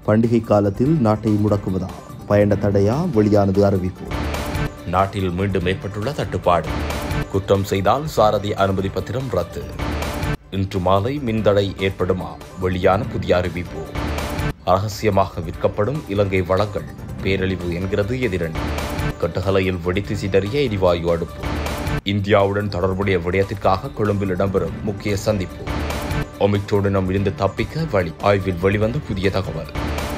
பண்டிகை காலத்தில் நாட்டை முடக்குவதா பயண தடையா வெளியானது அறிவிப்பு நாட்டில் மீண்டும் ஏற்பட்டுள்ள தட்டுப்பாடு குற்றம் செய்தால் சாரதி அனுமதி பத்திரம் ரத்து இன்று மாலை மின்தடை ஏற்படுமா வெளியான புதிய அறிவிப்பு ரகசியமாக விற்கப்படும் இலங்கை வளங்கள் பேரழிவு என்கிறது எதிரணி கட்டுகலையில் வெடித்து சிதறிய எரிவாயு அடுப்பு இந்தியாவுடன் தொடர்புடைய விடயத்திற்காக கொழும்பில் இடம்பெறும் முக்கிய சந்திப்பு ஒமிக்ரோனிடம் இருந்து தப்பிக்க வழி ஆய்வில் வெளிவந்த புதிய தகவல்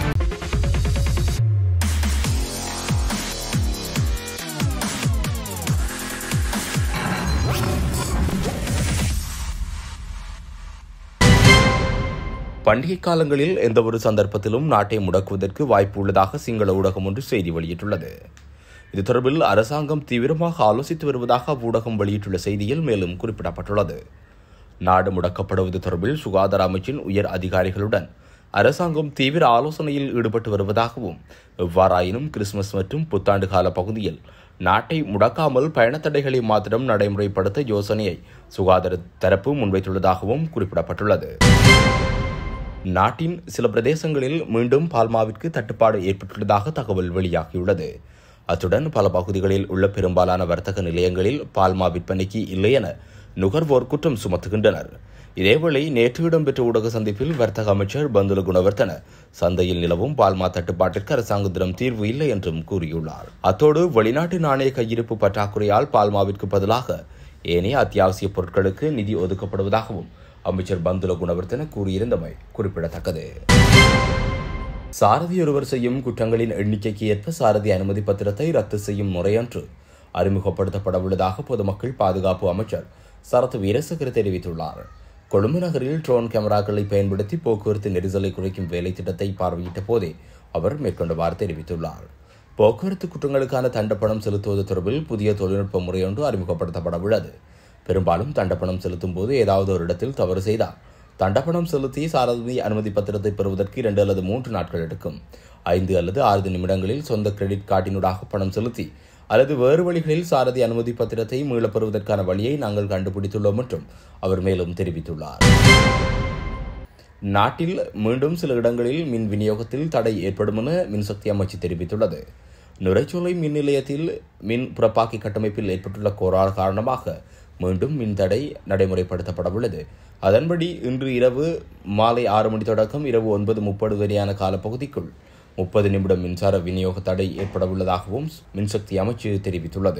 பண்டிகை காலங்களில் எந்தவொரு சந்தர்ப்பத்திலும் நாட்டை முடக்குவதற்கு வாய்ப்பு உள்ளதாக சிங்கள ஊடகம் ஒன்று செய்தி வெளியிட்டுள்ளது இது தொடர்பில் அரசாங்கம் தீவிரமாக ஆலோசித்து வருவதாக அவ்வூடகம் வெளியிட்டுள்ள செய்தியில் மேலும் குறிப்பிடப்பட்டுள்ளது நாடு முடக்கப்படுவது தொடர்பில் சுகாதார அமைச்சின் உயர் அதிகாரிகளுடன் அரசாங்கம் தீவிர ஆலோசனையில் ஈடுபட்டு வருவதாகவும் எவ்வாறாயினும் கிறிஸ்துமஸ் மற்றும் புத்தாண்டு கால பகுதியில் நாட்டை முடக்காமல் பயணத்தடைகளை மாத்திரம் நடைமுறைப்படுத்த யோசனையை சுகாதார தரப்பு முன்வைத்துள்ளதாகவும் குறிப்பிடப்பட்டுள்ளது நாட்டின் சில பிரதேசங்களில் மீண்டும் பால்மாவிற்கு தட்டுப்பாடு ஏற்பட்டுள்ளதாக தகவல் வெளியாகியுள்ளது அத்துடன் பல பகுதிகளில் உள்ள பெரும்பாலான வர்த்தக நிலையங்களில் பால்மா விற்பனைக்கு இல்லை என நுகர்வோர் குற்றம் சுமத்துகின்றனர் இதேவேளை நேற்று இடம்பெற்ற ஊடக சந்திப்பில் வர்த்தக அமைச்சர் பந்துல குணவர்த்தன சந்தையில் நிலவும் பால்மா தட்டுப்பாட்டிற்கு அரசாங்கத்திடம் தீர்வு இல்லை என்றும் கூறியுள்ளார் அத்தோடு வெளிநாட்டு நாணய கையிருப்பு பற்றாக்குறையால் பால்மாவிற்கு பதிலாக ஏனைய அத்தியாவசிய பொருட்களுக்கு நிதி ஒதுக்கப்படுவதாகவும் அமைச்சர் பந்துல குணவர்த்தன கூறியிருந்தமை குறிப்பிடத்தக்கது சாரதி ஒருவர் செய்யும் குற்றங்களின் எண்ணிக்கைக்கு ஏற்ப சாரதி அனுமதி பத்திரத்தை ரத்து செய்யும் முறையொன்று அறிமுகப்படுத்தப்படவுள்ளதாக பொதுமக்கள் பாதுகாப்பு அமைச்சர் சரத் வீரசகர் தெரிவித்துள்ளார் கொழும்பு நகரில் ட்ரோன் கேமராக்களை பயன்படுத்தி போக்குவரத்து நெரிசலை குறைக்கும் வேலை திட்டத்தை பார்வையிட்ட போதே அவர் மேற்கொண்டவாறு தெரிவித்துள்ளார் போக்குவரத்து குற்றங்களுக்கான தண்டப்பணம் செலுத்துவது தொடர்பில் புதிய தொழில்நுட்ப முறையொன்று அறிமுகப்படுத்தப்பட உள்ளது பெரும்பாலும் தண்டப்பணம் செலுத்தும் போது ஏதாவது ஒரு இடத்தில் தவறு செய்தால் தண்டப்பணம் செலுத்தி சாரதி அனுமதி பத்திரத்தை பெறுவதற்கு இரண்டு அல்லது மூன்று நாட்கள் எடுக்கும் ஐந்து அல்லது ஆறு நிமிடங்களில் சொந்த கிரெடிட் கார்டினூடாக பணம் செலுத்தி அல்லது வேறு வழிகளில் சாரதி அனுமதி பத்திரத்தை மீளப் பெறுவதற்கான வழியை நாங்கள் கண்டுபிடித்துள்ளோம் என்றும் அவர் மேலும் தெரிவித்துள்ளார் நாட்டில் மீண்டும் சில இடங்களில் மின் விநியோகத்தில் தடை ஏற்படும் என மின்சக்தி அமைச்சு தெரிவித்துள்ளது நுரைச்சோலை மின் நிலையத்தில் மின் புறப்பாக்கி கட்டமைப்பில் ஏற்பட்டுள்ள கோளாறு காரணமாக மீண்டும் மின் தடை நடைமுறைப்படுத்தப்பட உள்ளது அதன்படி இன்று இரவு மாலை ஆறு மணி தொடக்கம் இரவு ஒன்பது முப்பது வரையான காலப்பகுதிக்குள் முப்பது நிமிடம் மின்சார விநியோக தடை ஏற்பட உள்ளதாகவும் மின்சக்தி அமைச்சு தெரிவித்துள்ளது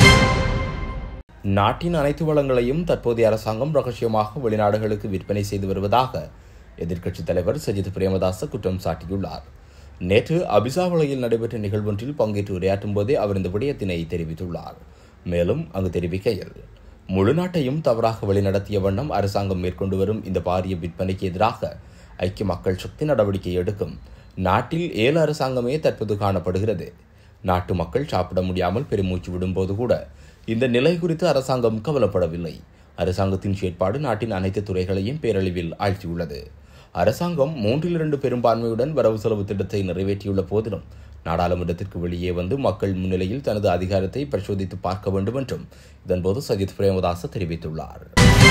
நாட்டின் அனைத்து வளங்களையும் தற்போதைய அரசாங்கம் ரகசியமாக வெளிநாடுகளுக்கு விற்பனை செய்து வருவதாக எதிர்க்கட்சித் தலைவர் சஜித் பிரேமதாச குற்றம் சாட்டியுள்ளார் நேற்று அபிசாவளையில் நடைபெற்ற நிகழ்வொன்றில் பங்கேற்று உரையாற்றும் போதே அவர் இந்த விடயத்தினை தெரிவித்துள்ளார் மேலும் அங்கு தெரிவிக்கையில் முழு நாட்டையும் தவறாக வழிநடத்திய வண்ணம் அரசாங்கம் மேற்கொண்டு வரும் இந்த பாரிய விற்பனைக்கு எதிராக ஐக்கிய மக்கள் சக்தி நடவடிக்கை எடுக்கும் நாட்டில் ஏழு அரசாங்கமே தற்போது காணப்படுகிறது நாட்டு மக்கள் சாப்பிட முடியாமல் பெருமூச்சு விடும்போது கூட இந்த நிலை குறித்து அரசாங்கம் கவலைப்படவில்லை அரசாங்கத்தின் செயற்பாடு நாட்டின் அனைத்து துறைகளையும் பேரழிவில் ஆழ்த்தியுள்ளது அரசாங்கம் மூன்றில் இரண்டு பெரும்பான்மையுடன் வரவு செலவு திட்டத்தை நிறைவேற்றியுள்ள போதிலும் நாடாளுமன்றத்திற்கு வெளியே வந்து மக்கள் முன்னிலையில் தனது அதிகாரத்தை பரிசோதித்து பார்க்க வேண்டும் என்றும் இதன்போது சஜித் பிரேமதாச தெரிவித்துள்ளார்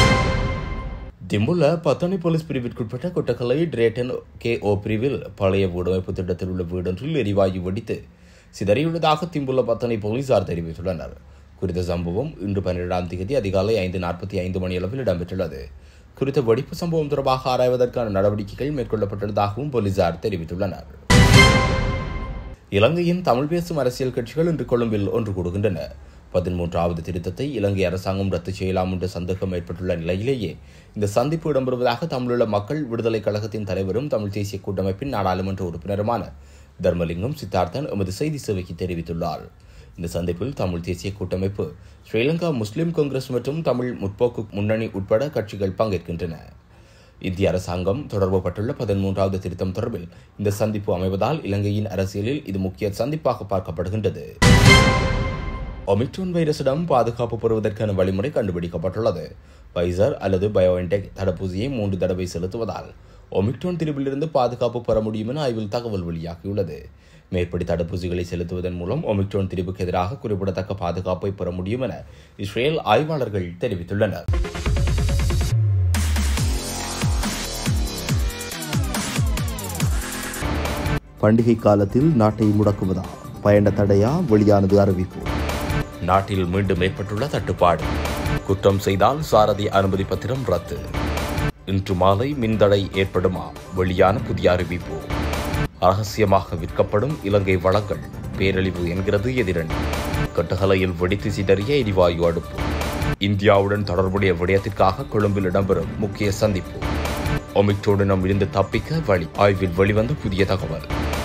திம்புல பத்தனை போலீஸ் பிரிவிற்குட்பட்ட கொட்டக்கலை டிரேட்டன் கே ஓ பிரிவில் பழைய வீடமைப்பு திட்டத்தில் உள்ள வீடொன்றில் எரிவாயு வெடித்து சிதறியுள்ளதாக திம்புல பத்தனை போலீசார் தெரிவித்துள்ளனர் குறித்த சம்பவம் இன்று பன்னிரெண்டாம் தேதி அதிகாலை ஐந்து நாற்பத்தி ஐந்து மணியளவில் இடம்பெற்றுள்ளது குறித்த வெடிப்பு சம்பவம் தொடர்பாக ஆராய்வதற்கான நடவடிக்கைகள் மேற்கொள்ளப்பட்டுள்ளதாகவும் போலீசார் தெரிவித்துள்ளனர் இலங்கையின் தமிழ் பேசும் அரசியல் கட்சிகள் இன்று கொழும்பில் ஒன்று கூடுகின்றன பதிமூன்றாவது திருத்தத்தை இலங்கை அரசாங்கம் ரத்து செய்யலாம் என்ற சந்தேகம் ஏற்பட்டுள்ள நிலையிலேயே இந்த சந்திப்பு இடம்பெறுவதாக தமிழீழ மக்கள் விடுதலை கழகத்தின் தலைவரும் தமிழ் தேசிய கூட்டமைப்பின் நாடாளுமன்ற உறுப்பினருமான தர்மலிங்கம் சித்தார்த்தன் எமது செய்தி சேவைக்கு தெரிவித்துள்ளார் இந்த சந்திப்பில் தமிழ் தேசிய கூட்டமைப்பு ஸ்ரீலங்கா முஸ்லிம் காங்கிரஸ் மற்றும் தமிழ் முற்போக்கு முன்னணி உட்பட கட்சிகள் பங்கேற்கின்றன இந்திய அரசாங்கம் தொடர்புபட்டுள்ள பதிமூன்றாவது திருத்தம் தொடர்பில் இந்த சந்திப்பு அமைவதால் இலங்கையின் அரசியலில் இது முக்கிய சந்திப்பாக பார்க்கப்படுகின்றது ஒமிக்ரோன் வைரஸிடம் பாதுகாப்பு பெறுவதற்கான வழிமுறை கண்டுபிடிக்கப்பட்டுள்ளது பைசர் அல்லது பயோஎன்டெக் தடுப்பூசியை மூன்று தடவை செலுத்துவதால் ஒமிக்ரோன் திரிபிலிருந்து பாதுகாப்பு பெற முடியும் என ஆய்வில் தகவல் வெளியாகியுள்ளது மேற்படி தடுப்பூசிகளை செலுத்துவதன் மூலம் ஒமிக்ரோன் திரிபுக்கு எதிராக குறிப்பிடத்தக்க பாதுகாப்பை பெற முடியும் என இஸ்ரேல் ஆய்வாளர்கள் தெரிவித்துள்ளனர் பண்டிகை காலத்தில் நாட்டை முடக்குவதா பயண தடையா வெளியானது அறிவிப்பு நாட்டில் மீண்டும் ஏற்பட்டுள்ள தட்டுப்பாடு குற்றம் செய்தால் சாரதி அனுமதி பத்திரம் ரத்து இன்று மாலை மின்தடை ஏற்படுமா வெளியான புதிய அறிவிப்பு ரகசியமாக விற்கப்படும் இலங்கை வளங்கள் பேரழிவு என்கிறது எதிரணி கட்டுகலையில் வெடித்து சிதறிய எரிவாயு அடுப்பு இந்தியாவுடன் தொடர்புடைய விடயத்திற்காக கொழும்பில் இடம்பெறும் முக்கிய சந்திப்பு ஒமிக்ரோனிடம் இருந்து தப்பிக்க வழி ஆய்வில் வெளிவந்த புதிய தகவல்